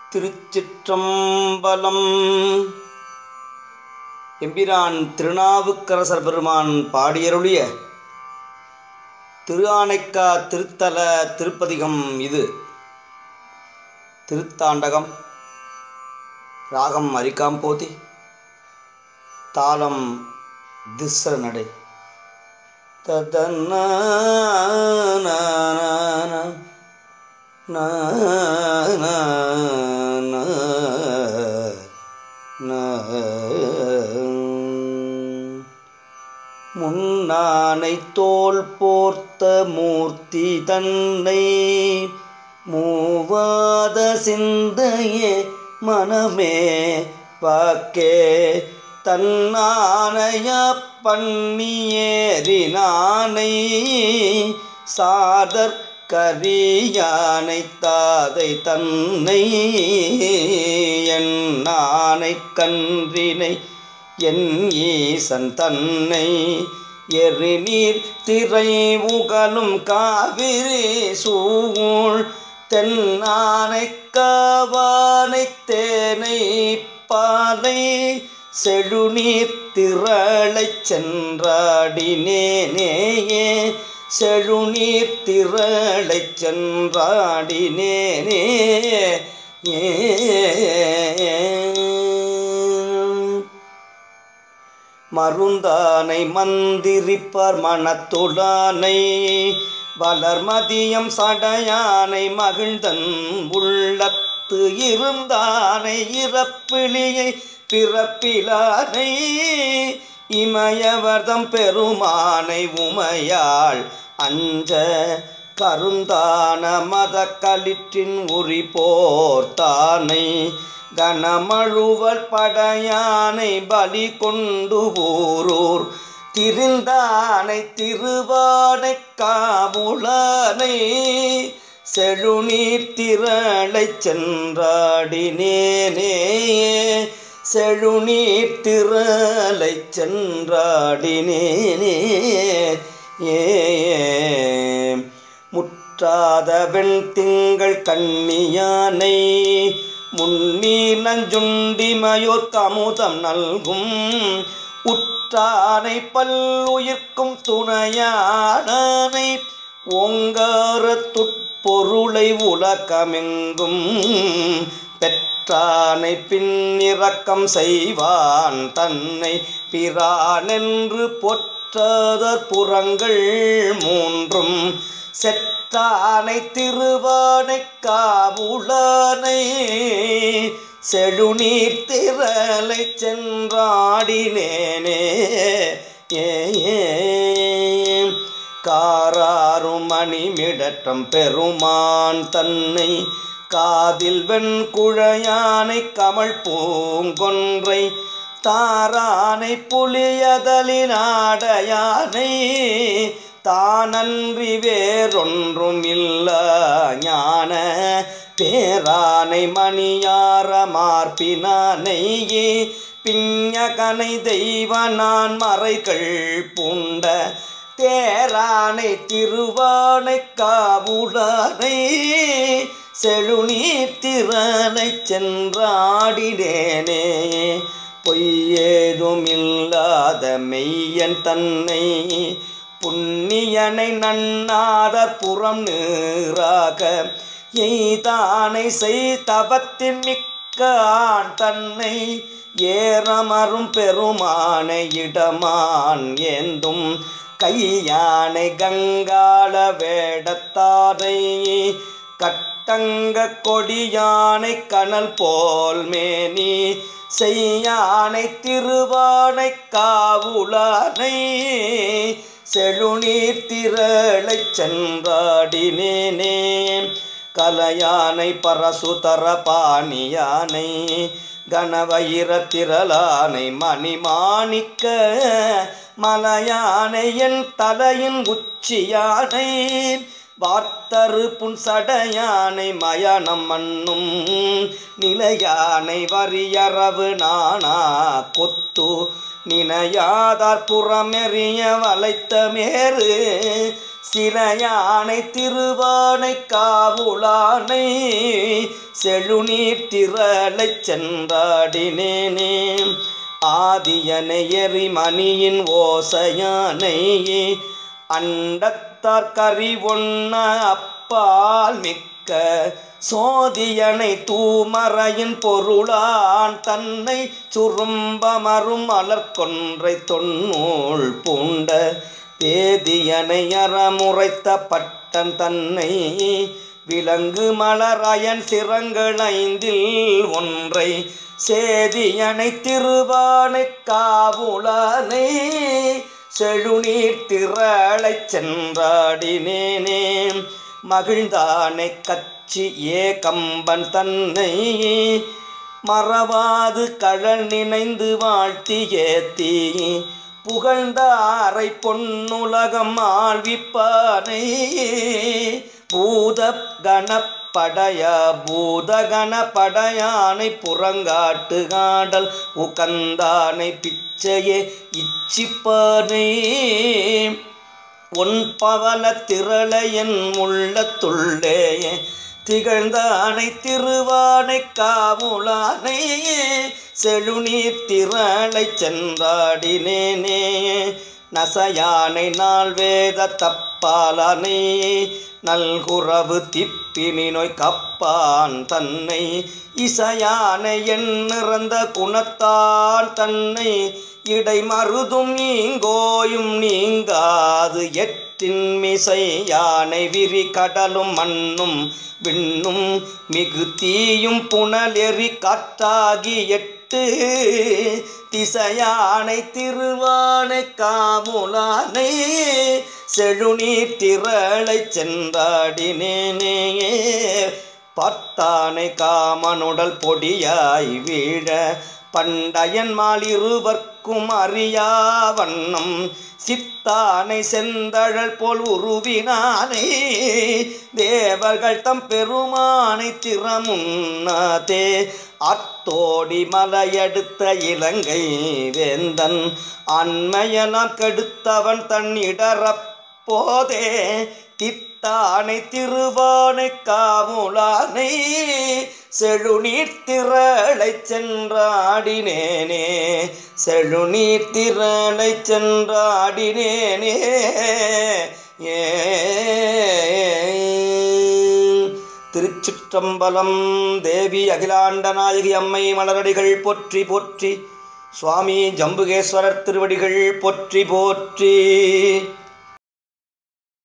திருச்சிற்றம்பலம் எம்பிரான் திருநாவுக்கரசர் பெருமான் பாடியருளிய திரு ஆனைக்கா திருத்தல திருப்பதிகம் இது திருத்தாண்டகம் ராகம் அரிக்காம்போதி தாளம் திஸ்ர நடை ததன முன்னானை தோல் போர்த்த மூர்த்தி தன்னை மூவாத சிந்தையே மனமே வாக்கே தன்னானைய பண்ணியேறினானை சாதற் கரியானை தாதை தன்னை என் நானை கன்றினை என் ஈசன் தன்னை எரிநீர் திரை உகலும் காவிரி சூழ் தென்னானை காவானை தேனை பாலை செழுநீர் திரளைச் சென்றாடினேனேயே செழுநீர் திரளைச் சென்றாடினேனே ஏ மருந்தானை மந்திரிப்பார் மனத்துளானை வளர்மதியம் சடையானை மகிழ்ந்தன் உள்ளத்து இருந்தானை இறப்பிளியை பிறப்பிலானை இமயவர்தம் பெருமானை உமையாள் அஞ்ச கருந்தான மத களிற்றின் உரி போர்த்தானை கனமழுவல் படையானை பலி கொண்டு ஊரூர் திரிந்தானை திருவானை காவுளானை செழுநீர் திரளைச் சென்றாடினேனே செழுநீர் திரளைச் சென்றாடினேனே ஏ முற்றாத வெண் திங்கள் கண்ணியானை முன்னீர் நஞ்சுண்டிமயோர் கமுதம் நல்கும் உற்றானை பல்லுயிர்க்கும் துணையானை ஓங்கார துட்பொருளை உலகமெங்கும் பெற்றானை பின்னிறக்கம் செய்வான் தன்னை பிரானென்று பொற்றாத புறங்கள் மூன்றும் செற்றானை திருவானை காவுளானை செழுநீர் திரளை சென்றாடினேனே ஏ காராரும் மணிமிடற்றம் பெருமான் தன்னை காதில் வெண்குழையானை கமல் பூங்கொன்றை தாரானை புலியதலினாடையானை தானன்றி வேறொன்றும் இல்ல ஞான பேரானை மணியார மார்பினானை பிஞகனை தெய்வ நான் மறைகள் பூண்ட தேரானை திருவானை காவுளானை செழுநீர் திறனை சென்றாடினேனே பொய்யேதும் இல்லாத மெய்யன் தன்னை புண்ணியனை நன்னாத புறம் நீராக எய்தானை செய்தவத்தின் மிக்க ஆண் தன்னை ஏறமரும் பெருமானை இடமான் ஏந்தும் கையானை கங்காள வேடத்தாரை கட்டங்க கொடியானை கனல் போல் மேனி செய்யானை திருவானை காவுளானை செழுநீர் திரளைச் சென்றாடினேனே கலையானை பரசுதர பாணியானை கணவயிர திரளானை மணிமாணிக்க மலையானை என் தலையின் உச்சியானை வார்த்தரு புன்சடையானை மயனம் மண்ணும் நிலையானை வரியறவு நானா கொத்து நினையாதார் புறமெறிய வளைத்த மேறு சிலையானை திருவானை காவுளானை செழுநீர் திரளைச் சென்றாடினேனே ஆதியனை எரிமணியின் ஓசையானை அண்டத்தார் கறி ஒன்ன அப்பால் மிக்க சோதியனை தூமறையின் பொருளான் தன்னை சுரும்பமரும் மலர்கொன்றை தொன்னூள் பூண்ட பேதியனை அறமுறைத்த பட்டன் தன்னை விலங்கு மலராயன் சிறங்கள் ஐந்தில் ஒன்றை சேதியனை திருவானை காவுளானை செழுநீர் திரளைச் சென்றாடினேனே மகிழ்ந்தானை கச்சி ஏ கம்பன் தன்னை மறவாது கழல் நினைந்து வாழ்த்தி ஏத்தி புகழ்ந்தாரை பொன்னுலகம் ஆழ்விப்பானை பூத கணப்படைய பூதகண படையானை புறங்காட்டு காடல் உகந்தானை பிச்சையே இச்சிப்பானை உன் பவல திரளையன் உள்ளத்துள்ளே திகழ்ந்தானை திருவானை காமுளானை செழுநீர் திரளை சென்றாடினேனே நசையானை நாள் வேத தப்பாலானை நல்குறவு திப்பினி நோய் கப்பான் தன்னை இசையானை என் நிறந்த குணத்தான் தன்னை இடை மருதும் நீங்கோயும் நீங்காது எட்டின் மிசை யானை விரி கடலும் மண்ணும் விண்ணும் மிகு தீயும் புனலெறி காற்றாகி எட்டு திசையானை திருவானை காமுலானை செழுநீர் திரளை சென்றாடினேனே பார்த்தானை காமனுடல் பொடியாய் வீழ பண்டையன்மால் இருவர்க்கும் அறியா வண்ணம் சித்தானை செந்தழல் போல் உருவினானே தேவர்கள் தம் பெருமானை திறமுன்னாதே அத்தோடி மலையடுத்த இலங்கை வேந்தன் அண்மையெல்லாம் கெடுத்தவன் தன்னிடறப் போதே தித்தானை திருவானை காமுலானை செழுநீர் திரளை சென்றாடினேனே செழுநீர் திரளை சென்றாடினேனே ஏ திருச்சிற்றம்பலம் தேவி அகிலாண்ட நாயகி அம்மை மலரடிகள் போற்றி போற்றி சுவாமி ஜம்புகேஸ்வரர் திருவடிகள் போற்றி போற்றி